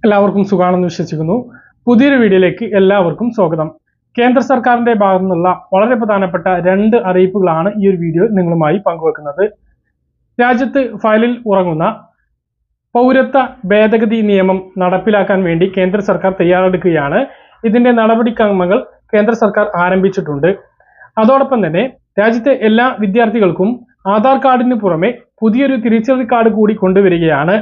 എല്ലാവർക്കും സുഖാണെന്ന് വിശ്വസിക്കുന്നു പുതിയൊരു വീഡിയോയിലേക്ക് എല്ലാവർക്കും സ്വാഗതം കേന്ദ്ര സർക്കാരിന്റെ ഭാഗത്തു നിന്നുള്ള വളരെ പ്രധാനപ്പെട്ട രണ്ട് അറിയിപ്പുകളാണ് ഈ ഒരു വീഡിയോ നിങ്ങളുമായി പങ്കുവെക്കുന്നത് രാജ്യത്ത് ഫയലിൽ ഉറങ്ങുന്ന പൗരത്വ ഭേദഗതി നിയമം നടപ്പിലാക്കാൻ വേണ്ടി കേന്ദ്ര സർക്കാർ തയ്യാറെടുക്കുകയാണ് ഇതിന്റെ നടപടിക്രമങ്ങൾ കേന്ദ്ര സർക്കാർ ആരംഭിച്ചിട്ടുണ്ട് അതോടൊപ്പം തന്നെ രാജ്യത്തെ എല്ലാ വിദ്യാർത്ഥികൾക്കും ആധാർ കാർഡിന് പുറമെ പുതിയൊരു തിരിച്ചറിയൽ കാർഡ് കൂടി കൊണ്ടുവരികയാണ്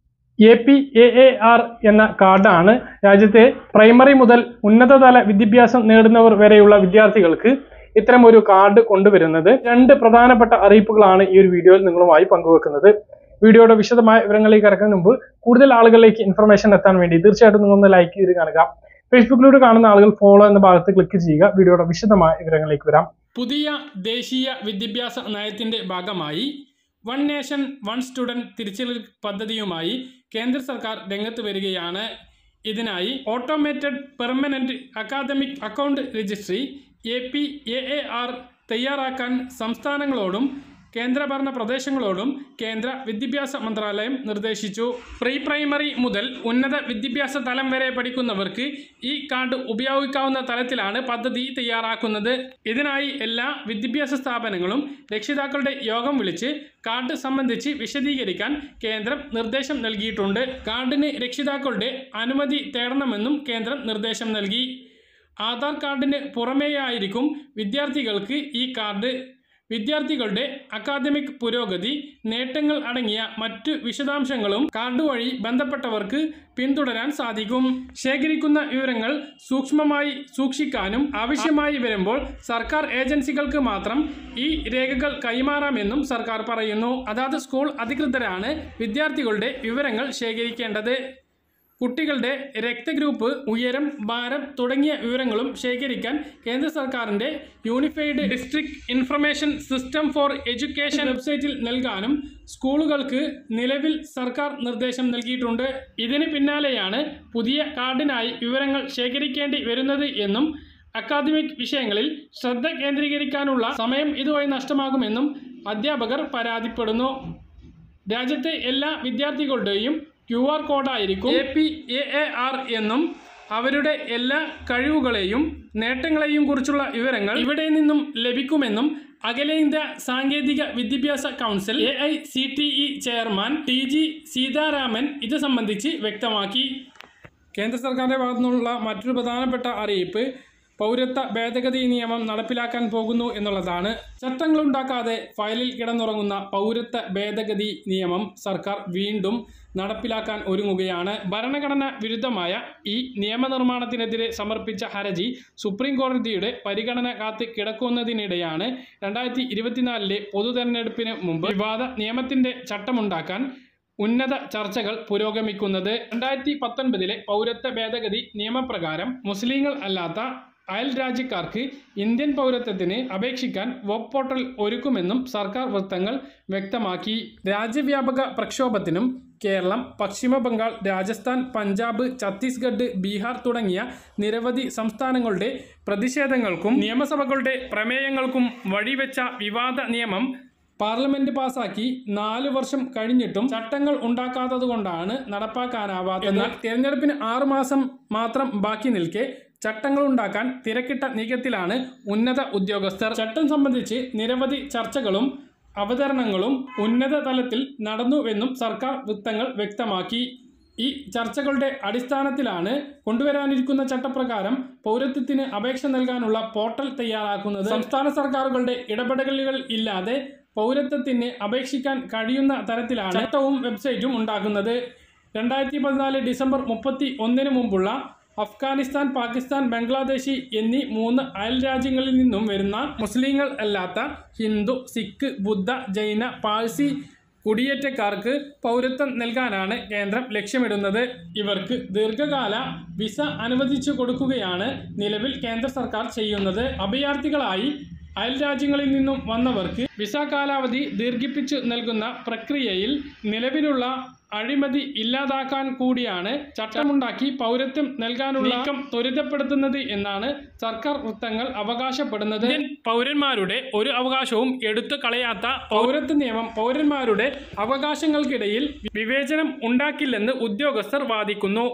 A P A A R എന്ന കാർഡാണ് രാജ്യത്തെ പ്രൈമറി മുതൽ ഉന്നതതല വിദ്യാഭ്യാസം നേടുന്നവർ വരെയുള്ള വിദ്യാർത്ഥികൾക്ക് ഇത്തരം ഒരു കാർഡ് കൊണ്ടുവരുന്നത് രണ്ട് പ്രധാനപ്പെട്ട അറിയിപ്പുകളാണ് ഈ ഒരു വീഡിയോയിൽ നിങ്ങളുമായി പങ്കുവെക്കുന്നത് വീഡിയോയുടെ വിശദമായ വിവരങ്ങളിലേക്ക് കടക്കുന്നതിന് മുമ്പ് കൂടുതൽ ആളുകളിലേക്ക് ഇൻഫർമേഷൻ എത്താൻ വേണ്ടി തീർച്ചയായിട്ടും നിങ്ങളൊന്ന് ലൈക്ക് ചെയ്ത് കാണുക ഫേസ്ബുക്കിലൂടെ കാണുന്ന ആളുകൾ ഫോളോ എന്ന ഭാഗത്ത് ക്ലിക്ക് ചെയ്യുക വീഡിയോയുടെ വിശദമായ വിവരങ്ങളിലേക്ക് വരാം പുതിയ ദേശീയ വിദ്യാഭ്യാസ നയത്തിന്റെ ഭാഗമായി വൺ നേഷൻ വൺ സ്റ്റുഡൻറ് തിരിച്ചറിയൽ പദ്ധതിയുമായി കേന്ദ്ര സർക്കാർ രംഗത്ത് വരികയാണ് ഇതിനായി automated permanent academic account registry A P A A R തയ്യാറാക്കാൻ സംസ്ഥാനങ്ങളോടും കേന്ദ്രഭരണ പ്രദേശങ്ങളോടും കേന്ദ്ര വിദ്യാഭ്യാസ മന്ത്രാലയം നിർദ്ദേശിച്ചു പ്രീ പ്രൈമറി മുതൽ ഉന്നത വിദ്യാഭ്യാസ തലം വരെ പഠിക്കുന്നവർക്ക് ഈ കാർഡ് ഉപയോഗിക്കാവുന്ന തലത്തിലാണ് പദ്ധതി തയ്യാറാക്കുന്നത് ഇതിനായി എല്ലാ വിദ്യാഭ്യാസ സ്ഥാപനങ്ങളും രക്ഷിതാക്കളുടെ യോഗം വിളിച്ച് കാർഡ് സംബന്ധിച്ച് വിശദീകരിക്കാൻ കേന്ദ്രം നിർദ്ദേശം നൽകിയിട്ടുണ്ട് കാർഡിന് രക്ഷിതാക്കളുടെ അനുമതി തേടണമെന്നും കേന്ദ്രം നിർദ്ദേശം നൽകി ആധാർ കാർഡിന് പുറമേയായിരിക്കും വിദ്യാർത്ഥികൾക്ക് ഈ കാർഡ് വിദ്യാർത്ഥികളുടെ അക്കാദമിക് പുരോഗതി നേട്ടങ്ങൾ അടങ്ങിയ മറ്റു വിശദാംശങ്ങളും കാർഡ് വഴി ബന്ധപ്പെട്ടവർക്ക് പിന്തുടരാൻ സാധിക്കും ശേഖരിക്കുന്ന വിവരങ്ങൾ സൂക്ഷ്മമായി സൂക്ഷിക്കാനും ആവശ്യമായി വരുമ്പോൾ സർക്കാർ ഏജൻസികൾക്ക് മാത്രം ഈ രേഖകൾ കൈമാറാമെന്നും സർക്കാർ പറയുന്നു അതാത് സ്കൂൾ അധികൃതരാണ് വിദ്യാർത്ഥികളുടെ വിവരങ്ങൾ ശേഖരിക്കേണ്ടത് കുട്ടികളുടെ രക്തഗ്രൂപ്പ് ഉയരം ഭാരം തുടങ്ങിയ വിവരങ്ങളും ശേഖരിക്കാൻ കേന്ദ്ര സർക്കാരിൻ്റെ unified district information system for education വെബ്സൈറ്റിൽ നൽകാനും സ്കൂളുകൾക്ക് നിലവിൽ സർക്കാർ നിർദ്ദേശം നൽകിയിട്ടുണ്ട് ഇതിന് പിന്നാലെയാണ് പുതിയ കാർഡിനായി വിവരങ്ങൾ ശേഖരിക്കേണ്ടി വരുന്നത് എന്നും അക്കാദമിക് വിഷയങ്ങളിൽ ശ്രദ്ധ കേന്ദ്രീകരിക്കാനുള്ള സമയം ഇതുവഴി നഷ്ടമാകുമെന്നും അധ്യാപകർ പരാതിപ്പെടുന്നു രാജ്യത്തെ എല്ലാ വിദ്യാർത്ഥികളുടെയും ക്യു ആർ കോഡായിരിക്കും A P A A R എന്നും അവരുടെ എല്ലാ കഴിവുകളെയും നേട്ടങ്ങളെയും കുറിച്ചുള്ള വിവരങ്ങൾ ഇവിടെ നിന്നും ലഭിക്കുമെന്നും അഖിലേന്ത്യാ സാങ്കേതിക വിദ്യാഭ്യാസ council A I C T E chairman T G Seetharaman ഇത് സംബന്ധിച്ച് വ്യക്തമാക്കി കേന്ദ്ര സർക്കാരിൻ്റെ ഭാഗത്തു നിന്നുള്ള മറ്റൊരു പ്രധാനപ്പെട്ട അറിയിപ്പ് പൗരത്വ ഭേദഗതി നിയമം നടപ്പിലാക്കാൻ പോകുന്നു എന്നുള്ളതാണ് ചട്ടങ്ങളുണ്ടാക്കാതെ ഫയലിൽ കിടന്നുറങ്ങുന്ന പൗരത്വ ഭേദഗതി നിയമം സർക്കാർ വീണ്ടും നടപ്പിലാക്കാൻ ഒരുങ്ങുകയാണ് ഭരണഘടന വിരുദ്ധമായ ഈ നിയമനിർമ്മാണത്തിനെതിരെ സമർപ്പിച്ച ഹർജി സുപ്രീം കോടതിയുടെ പരിഗണന കാത്ത് കിടക്കുന്നതിനിടെയാണ് രണ്ടായിരത്തി ഇരുപത്തിനാലിലെ പൊതു തെരഞ്ഞെടുപ്പിന് മുമ്പ് വിവാദ നിയമത്തിന്റെ ചട്ടമുണ്ടാക്കാൻ ഉന്നത ചർച്ചകൾ പുരോഗമിക്കുന്നത് രണ്ടായിരത്തി പത്തൊൻപതിലെ പൗരത്വ ഭേദഗതി നിയമപ്രകാരം മുസ്ലിങ്ങൾ അല്ലാത്ത അയൽ രാജ്യക്കാർക്ക് ഇന്ത്യൻ പൗരത്വത്തിന് അപേക്ഷിക്കാൻ വെബ് പോർട്ടൽ ഒരുക്കുമെന്നും സർക്കാർ വൃത്തങ്ങൾ വ്യക്തമാക്കി രാജ്യവ്യാപക പ്രക്ഷോഭത്തിനും കേരളം പശ്ചിമ ബംഗാൾ രാജസ്ഥാൻ പഞ്ചാബ് ഛത്തീസ്ഗഡ് ബീഹാർ തുടങ്ങിയ നിരവധി സംസ്ഥാനങ്ങളുടെ പ്രതിഷേധങ്ങൾക്കും നിയമസഭകളുടെ പ്രമേയങ്ങൾക്കും വഴിവെച്ച വിവാദ നിയമം പാർലമെന്റ് പാസാക്കി നാല് വർഷം കഴിഞ്ഞിട്ടും ചട്ടങ്ങൾ ഉണ്ടാക്കാത്തതുകൊണ്ടാണ് നടപ്പാക്കാനാവാത്തത് എന്നാൽ തിരഞ്ഞെടുപ്പിന് ആറുമാസം മാത്രം ബാക്കി നിൽക്കെ ചട്ടങ്ങൾ ഉണ്ടാക്കാൻ തിരക്കിട്ട നീക്കത്തിലാണ് ഉന്നത ഉദ്യോഗസ്ഥർ ചട്ടം സംബന്ധിച്ച് നിരവധി ചർച്ചകളും അവതരണങ്ങളും ഉന്നത തലത്തിൽ നടന്നുവെന്നും സർക്കാർ വൃത്തങ്ങൾ വ്യക്തമാക്കി ഈ ചർച്ചകളുടെ അടിസ്ഥാനത്തിലാണ് കൊണ്ടുവരാനിരിക്കുന്ന ചട്ടപ്രകാരം പൗരത്വത്തിന് അപേക്ഷ നൽകാനുള്ള പോർട്ടൽ തയ്യാറാക്കുന്നത് സംസ്ഥാന സർക്കാരുകളുടെ ഇടപെടലുകൾ ഇല്ലാതെ പൗരത്വത്തിന് അപേക്ഷിക്കാൻ കഴിയുന്ന തരത്തിലാണ് ചട്ടവും വെബ്സൈറ്റും ഉണ്ടാക്കുന്നത് രണ്ടായിരത്തി പതിനാല് ഡിസംബർ മുപ്പത്തി ഒന്നിന് മുമ്പുള്ള അഫ്ഗാനിസ്ഥാൻ പാകിസ്ഥാൻ ബംഗ്ലാദേശി എന്നീ മൂന്ന് അയൽ രാജ്യങ്ങളിൽ നിന്നും വരുന്ന മുസ്ലിങ്ങൾ അല്ലാത്ത ഹിന്ദു സിഖ് ബുദ്ധ ജൈന പാഴ്സി കുടിയേറ്റക്കാർക്ക് പൗരത്വം നൽകാനാണ് കേന്ദ്രം ലക്ഷ്യമിടുന്നത് ഇവർക്ക് ദീർഘകാല വിസ അനുവദിച്ചു കൊടുക്കുകയാണ് നിലവിൽ കേന്ദ്ര സർക്കാർ ചെയ്യുന്നത് അഭയാർത്ഥികളായി അയൽ രാജ്യങ്ങളിൽ നിന്നും വന്നവർക്ക് വിസ കാലാവധി ദീർഘിപ്പിച്ചു നൽകുന്ന പ്രക്രിയയിൽ നിലവിലുള്ള അഴിമതി ഇല്ലാതാക്കാൻ കൂടിയാണ് ചട്ടമുണ്ടാക്കി പൗരത്വം നൽകാനുള്ള നീക്കം ത്വരിതപ്പെടുത്തുന്നത് എന്നാണ് സർക്കാർ വൃത്തങ്ങൾ അവകാശപ്പെടുന്നത് ഇന്ത്യൻ പൗരന്മാരുടെ ഒരു അവകാശവും എടുത്തു കളയാത്ത പൗരത്വ നിയമം പൗരന്മാരുടെ അവകാശങ്ങൾക്കിടയിൽ വിവേചനം ഉണ്ടാക്കില്ലെന്ന് ഉദ്യോഗസ്ഥർ വാദിക്കുന്നു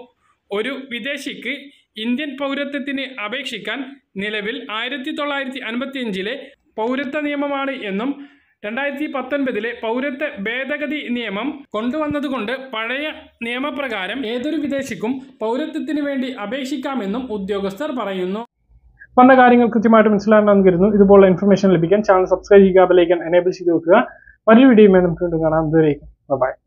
ഒരു വിദേശിക്ക് ഇന്ത്യൻ പൗരത്വത്തിന് അപേക്ഷിക്കാൻ നിലവിൽ ആയിരത്തി തൊള്ളായിരത്തി അൻപത്തി അഞ്ചിലെ പൗരത്വ നിയമമാണ് എന്നും രണ്ടായിരത്തി പത്തൊൻപതിലെ പൗരത്വ ഭേദഗതി നിയമം കൊണ്ടുവന്നതുകൊണ്ട് പഴയ നിയമപ്രകാരം ഏതൊരു വിദേശിക്കും പൗരത്വത്തിന് വേണ്ടി അപേക്ഷിക്കാമെന്നും ഉദ്യോഗസ്ഥർ പറയുന്നു പറഞ്ഞ കാര്യങ്ങൾ കൃത്യമായിട്ട് മനസ്സിലാണെന്ന് കരുതുന്നു ഇതുപോലുള്ള ഇൻഫർമേഷൻ ലഭിക്കാൻ ചാനൽ സബ്സ്ക്രൈബ് ചെയ്യുക ബെലൈക്കൻ എനേബിൾ ചെയ്ത് വെക്കുക മറ്റൊരു വീഡിയോയുമായി നമുക്ക് വീണ്ടും കാണാം ഇതുവരേക്കും ബൈ